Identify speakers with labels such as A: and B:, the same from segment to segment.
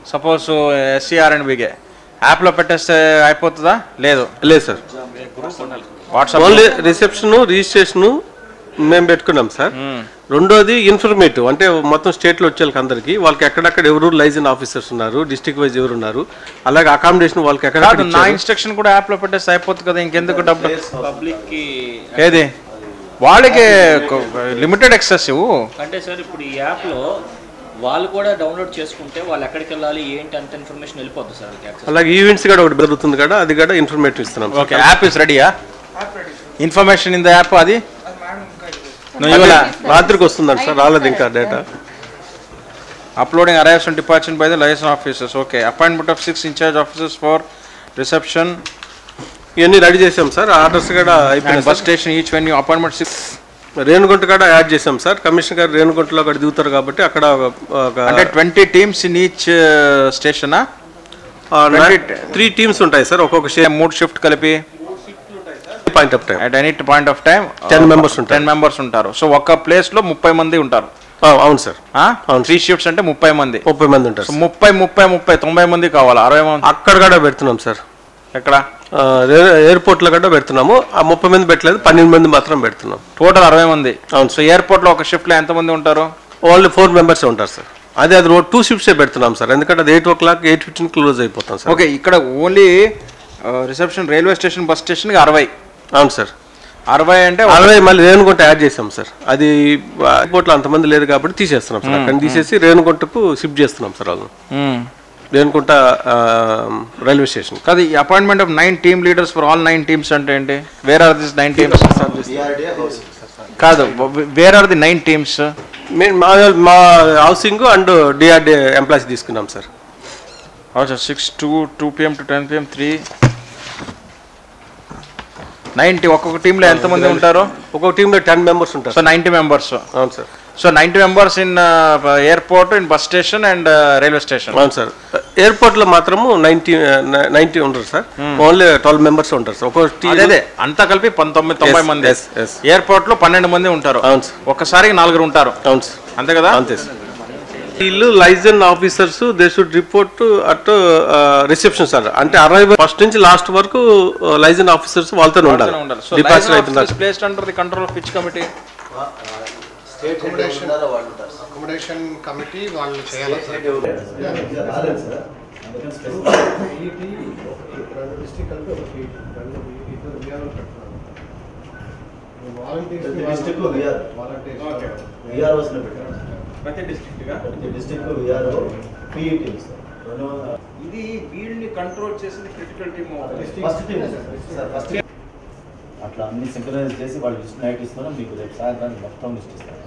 A: Suppose SCR and బిగే యాప్లో పెట్టేస్తే అయిపోతుందా లేదు
B: లేదు sir
A: WhatsApp
B: only reception registration మేము పెట్టుకున్నాం సార్ రెండోది ఇన్ఫర్మేటివ్ అంటే మొత్తం స్టేట్లో వచ్చే వాళ్ళకి అందరికి వాళ్ళకి ఎక్కడెక్కడ ఎవరు లైజన్ ఆఫీసర్స్ ఉన్నారు డిస్ట్రిక్ట్ వైజ్ ఎవరు ఉన్నారు అలాగే అకామిడేషన్ వాళ్ళకి
A: కాదు
B: ఎక్కడ
A: నా ఇన్స్ట్రక్షన్ కూడా యాప్లో పెట్టేస్తే అయిపోతుంది కదా ఇంకెందుకు డబ్బు
C: పబ్లిక్కి
A: ఏది వాళ్ళకి లిమిటెడ్ ఎక్సెసివ్
C: అంటే సార్ ఇప్పుడు ఈ యాప్లో వాళ్ళు కూడా డౌన్లోడ్ చేసుకుంటే వాళ్ళు ఎక్కడికి వెళ్ళాలి ఏంటి అంత ఇన్ఫర్మేషన్ వెళ్ళిపోతుంది సార్ వాళ్ళకి యాక్సెస్
B: అలాగే ఈవెంట్స్ కూడా ఒకటి జరుగుతుంది కదా అది కూడా ఇన్ఫర్మేటివ్ ఇస్తున్నాం సార్.
A: ఓకే యాప్ ఇస్ రెడీయా ఇన్ఫర్మేషన్ ఇన్ ద యాప్ అది నువ్వు ఇవ్వలా
B: రాత్రికి వస్తుందండి సార్ రాలేదు ఇంకా data
A: uploading arrives and departure by the liaison officers okay appointment of six incharge officers for reception
B: ఇవన్నీ రెడీ చేసాం సార్ ఆర్డర్స్ కూడా అయిపోయినాయి
A: bus station each venue appointment six
B: Renigunta కూడా యాడ్ చేసాం సార్ కమిషనర్ గారు రేణుగుంటలో అక్కడ దిగుతారు కాబట్టి అక్కడ ఒక
A: అంటే ట్వంటీ టీమ్స్ ఇన్ ఈచ్ స్టేషనా
B: త్రీ టీమ్స్ ఉంటాయి సార్ ఒక్కొక్క షేర్
A: మూడు షిఫ్ట్ కలిపి
B: point of time
A: at any point of time
B: 10 members ఉంటారు.
A: టెన్ మెంబర్స్ ఉంటారు సో ఒక ప్లేస్ లో ముప్పై మంది ఉంటారు
B: అవును సార్ అవును.
A: త్రీ షిఫ్ట్స్ అంటే ముప్పై మంది
B: ముప్పై మంది ఉంటారు
A: సో
B: సార్.
A: ముప్పై ముప్పై ముప్పై తొంభై మంది కావాలి అరవై మంది
B: అక్కడ కూడా పెడుతున్నాం సార్
A: ఎక్కడ
B: ఆ, రే- ఎయిర్పోర్ట్ లో కూడా పెడుతున్నాము ఆ ముప్పై మంది పెట్టలేదు పన్నెండు మంది మాత్రం పెడుతున్నాం
A: టోటల్ అరవై మంది
B: అవును
A: సో ఎయిర్పోర్ట్ లో ఒక షిఫ్ట్ లో ఎంత మంది ఉంటారు
B: ఓన్లీ ఫోర్ మెంబర్స్ ఉంటారు సార్ అదే అది రోడ్ టూ షిఫ్ట్సే పెడుతున్నాం సార్ ఎందుకంటే అది eight o'clock eight fifteen close అయిపోతాం సార్
A: ఓకే ఇక్కడ only reception railway station bus station కి అరవై
B: అవును సార్
A: అరవై అంటే ఒక-
B: అరవై మళ్ళీ రేణుగుంట యాడ్ చేసాం సార్ అది ఎయిర్పోర్ట్లో అంతమంది లేదు కాబట్టి తీసేస్తున్నాం సార్ అక్కడ తీసేసి రేణుగుంటకు షిఫ్ట్ చేస్తున్నాం సార్ వాళ్ళని
A: మ్మ్.
B: రేణుగుంట ఆ, రైల్వే స్టేషన్
A: కాదు ఈ appointment of nine team leaders for all nine teams అంటే ఏంటి where are this nine teams కాదు where are the nine teams
B: మేము మా మా హౌసింగ్ అండ్ డిఆర్డిఏ ఎంప్లాయీస్ తీసుకున్నాం sir
A: six two two PM to ten PM three ninety ఒక్కొక్క టీంలో ఎంతమంది ఉంటారు
B: ఒక్కొక్క టీంలో టెన్ మెంబర్స్ ఉంటారు
A: సో నైంటీ మెంబర్స్
B: అవును sir
A: so ninety members in airport in bus station and railway station
B: అవును సార్ ఎయిర్పోర్ట్లో మాత్రము నైన్టీ నైన్టీ ఉంటారు సార్ ఓన్లీ ట్వెల్వ్ మెంబర్స్ ఉంటారు సార్ ఒక్కొక్క టీం
A: అదే అదే అంతా కలిపి పంతొమ్మిది తొంభై
B: Yes,
A: మంది
B: yes, yes.
A: ఎయిర్పోర్ట్ లో పన్నెండు మంది ఉంటారు
B: అవును సార్
A: ఒక్కసారికి నలుగురు ఉంటారు
B: అవును సార్
A: అంతే కదా
B: అంతే సార్ వీళ్ళు liaison officers they should report at reception sir అంటే అరైవల్ ఫస్ట్ నుంచి లాస్ట్ వరకు లైజన్ ఆఫీసర్స్ వాళ్ళతో ఉండాలి
A: ఉండాలి సో
B: డిపాజిట్ అవుతున్నారు
A: placed under the control of pitch committee
D: accommodation accommodation committee వాళ్ళు చేయాలి సార్
A: ప్రతి డిస్ట్రిక్ట్ ఇది వీళ్ళని కంట్రోల్ చేసింది క్రిటికల్ టీమ్
E: అట్లా అన్ని సింక్రనైజ్ చేసి వాళ్ళు లిస్ట్ నైట్ ఇస్తున్నాం మీకు రేపు సాయంత్రానికి మొత్తం లిస్ట్ ఇస్తారు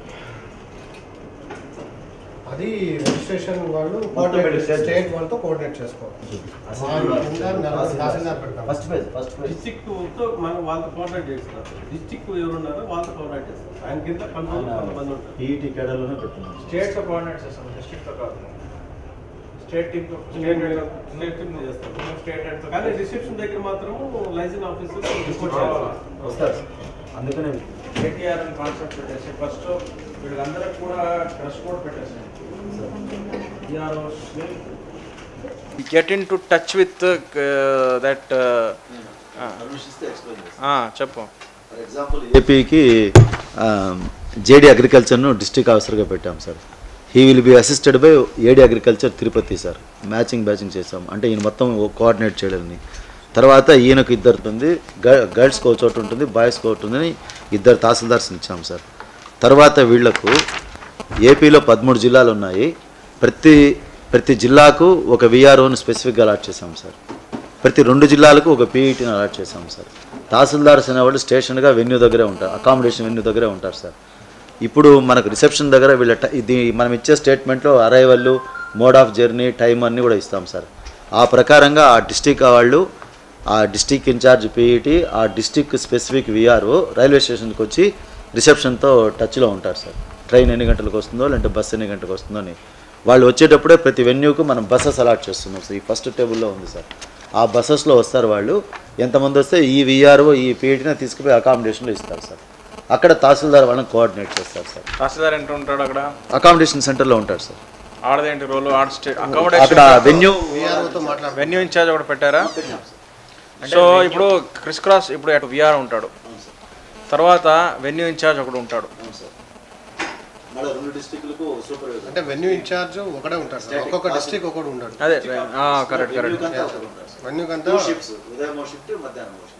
D: అది రిజిస్ట్రేషన్ వాళ్ళు
E: మొత్తం
D: కోఆర్డినేట్
E: పెట్టి
D: స్టేట్ వాళ్ళతో కోఆర్డినేట్ చేసుకోవాలి వాళ్ళ కింద నలుగురు తహసీల్దార్ పెడతాం
E: ఫస్ట్ ఫేజ్ ఫస్ట్ ఫేజ్
B: డిస్ట్రిక్ట్తో మనం వాళ్ళతో కోఆర్డినేట్ చేస్తున్నారు డిస్ట్రిక్ట్ ఎవరున్నారో వాళ్ళతో కోఆర్డినేట్ చేస్తారు ఆయన కింద కంట్రోల్ కొంతమంది ఉంటారు
E: పీఈటీ కేడర్లోనే పెడుతున్నాం
A: స్టేట్స్ తో కోఆర్డినేట్ చేస్తాం డిస్ట్రిక్ట్ తో కాదు స్టేట్ టీమ్ తో స్టేట్ హెడ్ తో
B: కానీ రిసెప్షన్ దగ్గర మాత్రం లైసెన్స్ ఆఫీసర్ రిపోర్ట్
E: వస్తారు అందుకనే
A: కేటీఆర్ అని కాన్సెప్ట్ పెట్టేసి ఫస్ట్ వీళ్ళందరికీ కూడా డ్రెస్ కోడ్ పెట్టేసాను get in to touch with that చెప్పు
E: ఫర్ ఎగ్జాంపుల్ ఏపీకి జేడీ అగ్రికల్చర్ను డిస్ట్రిక్ట్ ఆఫీసర్గా పెట్టాం sir he will be assisted by AD agriculture Tirupati sir matching batching చేసాం అంటే ఈయన మొత్తం కోఆర్డినేట్ చేయడాన్ని తర్వాత ఈయనకు ఇద్దరు ఉంది గర్ల్స్కి ఒక చోట ఉంటుంది బాయ్స్కి ఒకటి ఉందని ఇద్దరు తహసీల్దార్స్ని ఇచ్చాం సార్ తర్వాత వీళ్లకు ఏపీలో పదమూడు జిల్లాలు ఉన్నాయి ప్రతి ప్రతి జిల్లాకు ఒక విఆర్ఓని స్పెసిఫిక్గా అలాట్ చేశాం సార్ ప్రతి రెండు జిల్లాలకు ఒక పీఈటీని అలాట్ చేశాం సార్ తహసీల్దార్స్ అనేవాళ్ళు స్టేషన్గా వెన్యూ దగ్గరే ఉంటారు అకామిడేషన్ వెన్యూ దగ్గరే ఉంటారు సార్ ఇప్పుడు మనకు రిసెప్షన్ దగ్గర వీళ్ళ ట- ఇది మనం ఇచ్చే స్టేట్మెంట్లో arrival mode of journey time అన్నీ కూడా ఇస్తాం సార్ ఆ ప్రకారంగా ఆ డిస్టిక్ వాళ్ళు ఆ డిస్టిక్ ఇన్ఛార్జ్ పీఈటీ ఆ డిస్టిక్ స్పెసిఫిక్ విఆర్ఓ రైల్వే స్టేషన్కి వచ్చి రిసెప్షన్తో టచ్లో ఉంటారు సార్ ట్రైన్ ఎన్ని గంటలకు వస్తుందో లేదంటే బస్సు ఎన్ని గంటలకు వస్తుందో అని వాళ్ళు వచ్చేటప్పుడే ప్రతి వెన్యూకు మనం బస్సెస్ అలాట్ చేస్తున్నాం సార్ ఈ ఫస్ట్ టేబుల్లో ఉంది సార్ ఆ బస్సెస్లో వస్తారు వాళ్ళు ఎంతమంది వస్తే ఈ విఆర్ఓ ఈ పీఈటీని తీసుకుపోయి అకామిడేషన్లో ఇస్తారు సార్ అక్కడ తహసీల్దార్ వాళ్ళని కోఆర్డినేట్ చేస్తారు సార్
A: తహసీల్దార్ ఎంత ఉంటాడు అక్కడ
E: అకామిడేషన్ సెంటర్లో ఉంటారు సార్
A: ఆడదేంటి రోల్ ఆడ స్టే
E: అక్కడ
A: అకామిడేషన్
E: వెన్యూ
D: విఆర్ఓతో మాట్లాడు
A: వెన్యూ ఇన్ఛార్జ్ ఒకటి పెట్టారా సో ఇప్పుడు క్రిస్ క్రాస్ ఇప్పుడు అటు విఆర్ ఉంటాడు తర్వాత వెన్యూ ఇన్ఛార్జ్ ఒకడు ఉంటాడు
E: రెండు డిస్ట్రిక్ట్లకు సూపర్వైజర్
D: అంటే వెన్యూ ఇన్ఛార్జ్ ఒకడే ఉంటాడు సార్ ఒక్కొక్క డిస్ట్రిక్ట్ ఒకడు ఉంటాడు
A: అదే కరెక్ట్ కరెక్ట్
D: వెన్యూ కంతా
E: షిఫ్ట్స్ ఉదయం షిఫ్ట్ మధ్యాహ్నం షిఫ్ట్